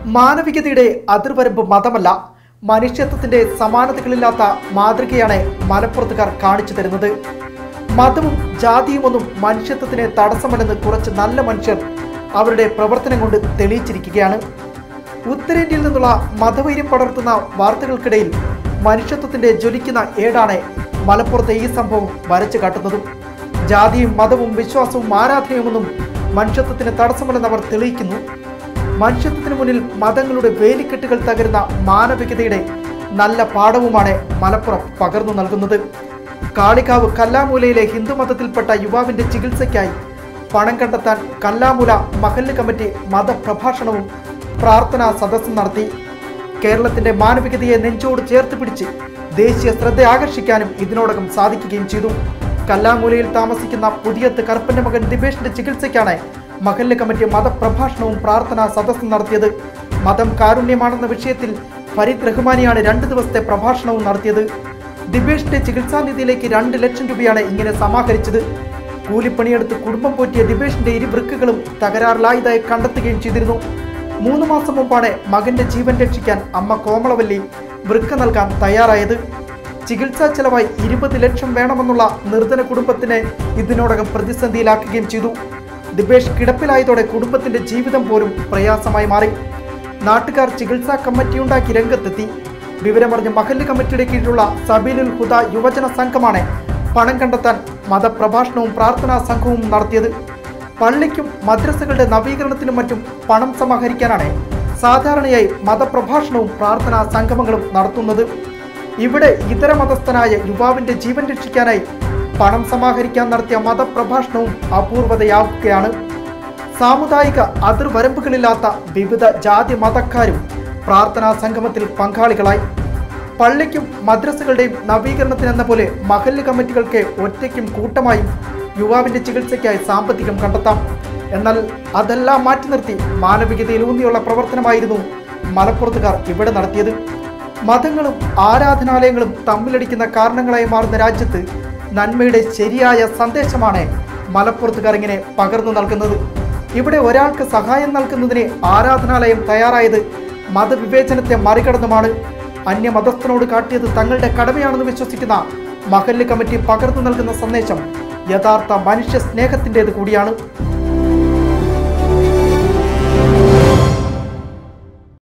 മാനവികതയുടെ അതിർവരമ്പ് മതമല്ല മനുഷ്യത്വത്തിന്റെ സമാനതകളില്ലാത്ത മാതൃകയാണ് മലപ്പുറത്തുകാർ കാണിച്ചു തരുന്നത് മതവും ജാതിയുമൊന്നും മനുഷ്യത്വത്തിന് തടസ്സമല്ലെന്ന് കുറച്ച് നല്ല മനുഷ്യർ അവരുടെ പ്രവർത്തനം കൊണ്ട് തെളിയിച്ചിരിക്കുകയാണ് ഉത്തരേന്ത്യയിൽ നിന്നുള്ള മതവൈര്യം പടർത്തുന്ന വാർത്തകൾക്കിടയിൽ മനുഷ്യത്വത്തിന്റെ ജ്വലിക്കുന്ന ഏടാണ് മലപ്പുറത്തെ ഈ സംഭവം വരച്ചു കാട്ടുന്നതും ജാതിയും മതവും വിശ്വാസവും ആരാധനയുമൊന്നും മനുഷ്യത്വത്തിന് തടസ്സമല്ലെന്ന് അവർ തെളിയിക്കുന്നു മനുഷ്യത്വത്തിന് മുന്നിൽ മതങ്ങളുടെ വേലിക്കെട്ടുകൾ തകരുന്ന മാനവികതയുടെ നല്ല പാഠവുമാണ് മലപ്പുറം പകർന്നു നൽകുന്നത് കാളികാവ് കല്ലാമൂലയിലെ ഹിന്ദുമതത്തിൽപ്പെട്ട യുവാവിന്റെ ചികിത്സയ്ക്കായി പണം കണ്ടെത്താൻ കല്ലാമൂല മഹല്ല് കമ്മിറ്റി മതപ്രഭാഷണവും പ്രാർത്ഥനാ സദസ്സും നടത്തി കേരളത്തിന്റെ മാനവികതയെ നെഞ്ചോട് ചേർത്ത് പിടിച്ച് ദേശീയ ശ്രദ്ധ ആകർഷിക്കാനും ഇതിനോടകം സാധിക്കുകയും ചെയ്തു കല്ലാമൂലയിൽ താമസിക്കുന്ന പുതിയത്ത് കറുപ്പന്റെ മകൻ ദിബേഷിന്റെ ചികിത്സയ്ക്കാണ് മഹല്ല് കമ്മിറ്റി മതപ്രഭാഷണവും പ്രാർത്ഥനാ സദസ്സും നടത്തിയത് മതം കാരുണ്യമാണെന്ന വിഷയത്തിൽ ഫരീദ് റഹ്മാനിയാണ് രണ്ട് ദിവസത്തെ പ്രഭാഷണവും നടത്തിയത് ദിബേഷിന്റെ ചികിത്സാ നിധിയിലേക്ക് രണ്ട് ലക്ഷം രൂപയാണ് ഇങ്ങനെ സമാഹരിച്ചത് കൂലിപ്പണിയെടുത്ത് കുടുംബം പോറ്റിയ ദിബേഷിന്റെ ഇരു വൃക്കുകളും തകരാറിലായതായി കണ്ടെത്തുകയും ചെയ്തിരുന്നു മൂന്ന് മാസം മുമ്പാണ് മകന്റെ ജീവൻ രക്ഷിക്കാൻ അമ്മ കോമളവല്ലി വൃക്ക നൽകാൻ തയ്യാറായത് ചികിത്സാ ചെലവായി ഇരുപത് ലക്ഷം വേണമെന്നുള്ള നിർധന കുടുംബത്തിനെ ഇതിനോടകം പ്രതിസന്ധിയിലാക്കുകയും ചെയ്തു ദിബേഷ് കിടപ്പിലായതോടെ കുടുംബത്തിന്റെ ജീവിതം പോലും പ്രയാസമായി മാറി നാട്ടുകാർ ചികിത്സാ കമ്മിറ്റിയുണ്ടാക്കി രംഗത്തെത്തി വിവരമറിഞ്ഞ മഹല്ല് കമ്മിറ്റിയുടെ കീഴിലുള്ള സബീലുൽ ഹുദ യുവജന സംഘമാണ് പണം കണ്ടെത്താൻ മതപ്രഭാഷണവും പ്രാർത്ഥനാ സംഘവും നടത്തിയത് പള്ളിക്കും മദ്രസകളുടെ നവീകരണത്തിനും മറ്റും പണം സമാഹരിക്കാനാണ് സാധാരണയായി മതപ്രഭാഷണവും പ്രാർത്ഥനാ സംഗമങ്ങളും നടത്തുന്നത് ഇവിടെ ഇതര മതസ്ഥനായ യുവാവിന്റെ ജീവൻ രക്ഷിക്കാനായി പണം സമാഹരിക്കാൻ നടത്തിയ മതപ്രഭാഷണവും അപൂർവതയാവുകയാണ് സാമുദായിക അതിർവരമ്പുകളില്ലാത്ത വിവിധ ജാതി മതക്കാരും പ്രാർത്ഥനാ സംഗമത്തിൽ പങ്കാളികളായി പള്ളിക്കും മദ്രസകളുടെയും നവീകരണത്തിനെന്ന പോലെ മഹല്ല് കമ്മിറ്റികൾക്ക് ഒറ്റയ്ക്കും കൂട്ടമായും യുവാവിന്റെ ചികിത്സയ്ക്കായി സാമ്പത്തികം കണ്ടെത്താം എന്നാൽ അതെല്ലാം മാറ്റി നിർത്തി മാനവികതയിലൂന്നിയുള്ള പ്രവർത്തനമായിരുന്നു മലപ്പുറത്തുകാർ ഇവിടെ നടത്തിയത് മതങ്ങളും ആരാധനാലയങ്ങളും തമ്മിലടിക്കുന്ന കാരണങ്ങളായി മാറുന്ന രാജ്യത്ത് നന്മയുടെ ശരിയായ സന്ദേശമാണ് മലപ്പുറത്തുകാർ ഇങ്ങനെ പകർന്നു നൽകുന്നത് ഇവിടെ ഒരാൾക്ക് സഹായം നൽകുന്നതിന് ആരാധനാലയം തയ്യാറായത് മതവിവേചനത്തെ മറികടന്നുമാണ് അന്യമതസ്ഥനോട് കാട്ടിയത് തങ്ങളുടെ കടമയാണെന്ന് വിശ്വസിക്കുന്ന മഹല്ല് കമ്മിറ്റി പകർന്നു നൽകുന്ന സന്ദേശം യഥാർത്ഥ മനുഷ്യ സ്നേഹത്തിൻ്റെത് കൂടിയാണ്